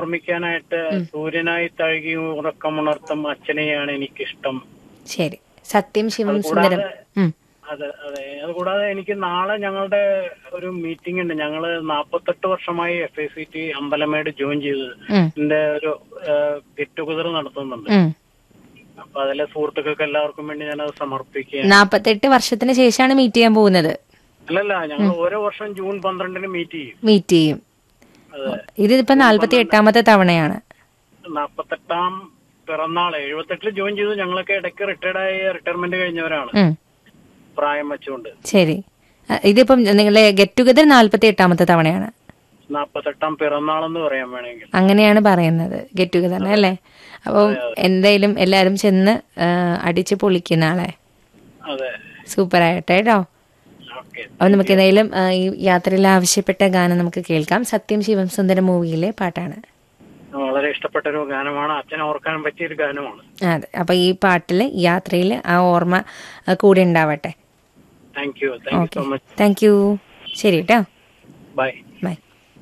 ഓർമ്മിക്കാനായിട്ട് സൂര്യനായി തഴുകി ഉറക്കമുണർത്തും അച്ഛനെയാണ് എനിക്കിഷ്ടം ശരി സത്യം ശിവം സുന്ദരം ഉം. അതെ അതെ അതുകൂടാതെ എനിക്ക് നാളെ ഞങ്ങളുടെ ഒരു മീറ്റിംഗ് ഉണ്ട് ഞങ്ങള് നാപ്പത്തെട്ട് വർഷമായി F I C T Ambalamedu join ചെയ്തത് ഉം. എന്റെ ഒരു ഗെറ്റ് ടുഗദർ നടത്തുന്നുണ്ട് ഉം. അപ്പൊ അതിലെ സുഹൃത്തുക്കൾക്ക് എല്ലാവർക്കും വേണ്ടി ഞാനത് സമർപ്പിക്കുക നാപ്പത്തെട്ട് വർഷത്തിന് ശേഷമാണ് മീറ്റ് ചെയ്യാൻ പോകുന്നത് അല്ലല്ല ഞങ്ങൾ ഓരോ വർഷം ജൂൺ പന്ത്രണ്ടിന് മീറ്റ് ചെയ്യും മീറ്റ് ചെയ്യും അതെ ഇതിപ്പോ നാല്പത്തി എട്ടാമത്തെ തവണയാണ് നാപ്പത്തെട്ടാം പിറന്നാള് എഴുപത്തെട്ടില് ജോയിൻ ചെയ്തു ഞങ്ങളൊക്കെ ഇടയ്ക്ക് റിട്ടയർഡ് ആയി റിട്ടയർമെന്റ് കഴിഞ്ഞവരാണ് ഉം. പ്രായം വെച്ചുകൊണ്ട് ശരി അ, ഇതിപ്പം നിങ്ങളുടെ ഗെറ്റ് ടുഗദർ നാല്പത്തി എട്ടാമത്തെ തവണയാണ് നാപ്പത്തെട്ടാം പിറന്നാളെന്ന് പറയാൻ വേണമെങ്കിൽ അങ്ങനെയാണ് പറയുന്നത് ഗെറ്റ് ടുഗദർ അല്ലേ അപ്പം എന്തായാലും എല്ലാരും ചെന്ന് ആ, അടിച്ച് പൊളിക്കുന്ന ആളെ അതെ സൂപ്പർ ആയിട്ട് കേട്ടോ ഓക്കെ അപ്പൊ നമുക്ക് എന്തായാലും ആ, ഈ യാത്രയിൽ ആവശ്യപ്പെട്ട ഗാനം നമുക്ക് കേൾക്കാം സത്യം ശിവം സുന്ദരം മൂവിയിലെ പാട്ടാണ് വളരെ ഇഷ്ടപ്പെട്ട ഒരു ഗാനമാണ് അച്ഛനെ ഓർക്കാൻ പറ്റിയ ഒരു ഗാനമാണ് അതെ അപ്പൊ ഈ പാട്ടിൽ യാത്രയിൽ ആ ഓർമ്മ ആ, കൂടെ ഉണ്ടാവട്ടെ thank you thank you okay so much thank you ശരി കേട്ടോ ബൈ ബൈ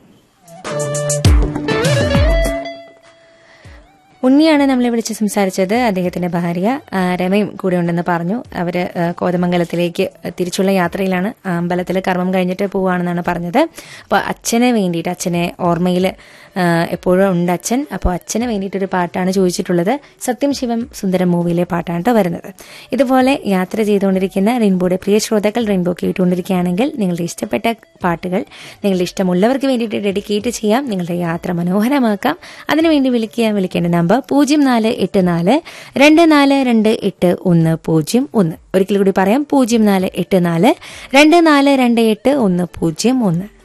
ഉണ്ണിയാണ് നമ്മളെ വിളിച്ച് സംസാരിച്ചത് അദ്ദേഹത്തിന്റെ ഭാര്യ ആ, രമയും കൂടെ ഉണ്ടെന്ന് പറഞ്ഞു അവര് ആ, കോതമംഗലത്തിലേക്ക് തിരിച്ചുള്ള യാത്രയിലാണ് ആ അമ്പലത്തിൽ കർമ്മം കഴിഞ്ഞിട്ട് പോവാണെന്നാണ് പറഞ്ഞത് അപ്പോൾ അച്ഛനെ വേണ്ടിയിട്ട് അച്ഛനെ ഓർമ്മയിൽ എപ്പോഴും ഉണ്ട് അച്ഛൻ അപ്പോൾ അച്ഛന് വേണ്ടിയിട്ടൊരു പാട്ടാണ് ചോദിച്ചിട്ടുള്ളത് സത്യം ശിവം സുന്ദരം മൂവിയിലെ പാട്ടാണ് ട്ടോ വരുന്നത് ഇതുപോലെ യാത്ര ചെയ്തുകൊണ്ടിരിക്കുന്ന റെയിൻബോയുടെ പ്രിയ ശ്രോതാക്കൾ റെയിൻബോ കേട്ടുകൊണ്ടിരിക്കുകയാണെങ്കിൽ നിങ്ങളുടെ ഇഷ്ടപ്പെട്ട പാട്ടുകൾ നിങ്ങളുടെ ഇഷ്ടമുള്ളവർക്ക് വേണ്ടിയിട്ട് ഡെഡിക്കേറ്റ് ചെയ്യാം നിങ്ങളുടെ യാത്ര മനോഹരമാക്കാം അതിനുവേണ്ടി വിളിക്കുക വിളിക്കേണ്ട നമ്പർ പൂജ്യം നാല് എട്ട് നാല് രണ്ട് നാല് രണ്ട് എട്ട് ഒന്ന് പൂജ്യം ഒന്ന് ഒരിക്കൽ കൂടി പറയാം പൂജ്യം നാല് എട്ട് നാല് രണ്ട് നാല് രണ്ട് എട്ട് ഒന്ന് പൂജ്യം ഒന്ന്